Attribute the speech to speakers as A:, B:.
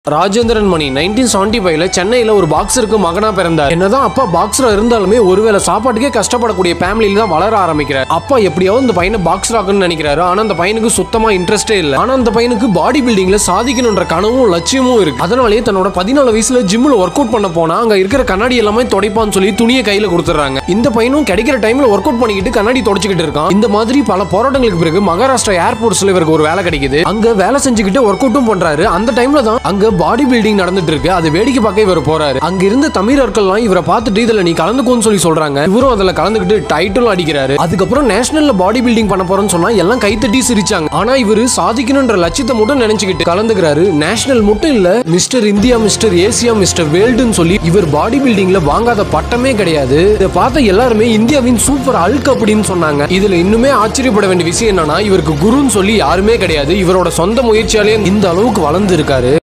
A: ராஜேந்திரன் மணி nineteen seventy ஃபைவ்ல சென்னையில ஒரு பாக்ஸருக்கு மகனா பிறந்தார் என்னதான் அப்பா பாக்ஸரா இருந்தாலுமே ஒருவேளை சாப்பாட்டுக்கே கஷ்டப்படக்கூடிய ஃபேமிலியில தான் வளர ஆரம்பிக்கிறார் அப்பா எப்படியாவது இந்த பையனை பாக்ஸர் ஆகணும்னு நினைக்கிறாரு ஆனா அந்த பையனுக்கு சுத்தமா இன்ட்ரெஸ்டே இல்ல ஆனா அந்த பையனுக்கு பாடி பில்டிங்ல சாதிக்கணுன்ற கனவும் லட்சியமும் இருக்கு அதனாலேயே தன்னோட பதினாலு வயசுல ஜிம்ல ஒர்க் அவுட் பண்ண போனா அங்க இருக்கிற கண்ணாடி எல்லாமே துடைப்பான்னு சொல்லி துணியை கையில கொடுத்துறாங்க இந்த பையனும் கிடைக்கிற டைம்ல ஒர்க் அவுட் பண்ணிக்கிட்டு கண்ணாடி தொடச்சிக்கிட்டு இருக்கான் இந்த மாதிரி பல போராட்டங்களுக்கு பிறகு மகாராஷ்டிரா ஏர்போர்ட்ஸ்ல இவருக்கு ஒரு வேலை கிடைக்குது அங்க வேலை செஞ்சுக்கிட்டு ஒர்க் அவுட்டும் பண்றாரு அந்த டைம்ல தான் அங்க பாடி பில்டிங் நடந்துட்டு இருக்கு அதை வேடிக்கை பார்க்க இவர் போறாரு அங்க இருந்த தமிழர்கள்லாம் இவரை பார்த்துட்டு இதுல நீ கலந்துக்கோன்னு சொல்லி சொல்றாங்க இவரும் அதுல கலந்துக்கிட்டு டைட்டிலும் அடிக்கிறாரு அதுக்கப்புறம் நேஷனல்ல பாடி பில்டிங் பண்ண போறேன்னு சொன்னா எல்லாம் கைத்தட்டி சிரிச்சாங்க ஆனா இவரு சாதிக்கணும்ன்ற லட்சியத்தை மட்டும் நினைச்சுக்கிட்டு கலந்துக்கிறாரு நேஷனல் மட்டும் இல்ல mister India mister Asia mister வேர்ல்டுன்னு சொல்லி இவர் பாடி பில்டிங்ல வாங்காத பட்டமே கிடையாது இதை பார்த்த எல்லாருமே இந்தியாவின் சூப்பர் அல்க் அப்படின்னு சொன்னாங்க இதுல இன்னுமே ஆச்சரியப்பட வேண்டிய விஷயம் என்னன்னா இவருக்கு குருன்னு சொல்லி யாருமே கிடையாது இவரோட சொந்த முயற்சியாலே இந்த அளவுக்கு வளர்ந்து இருக்காரு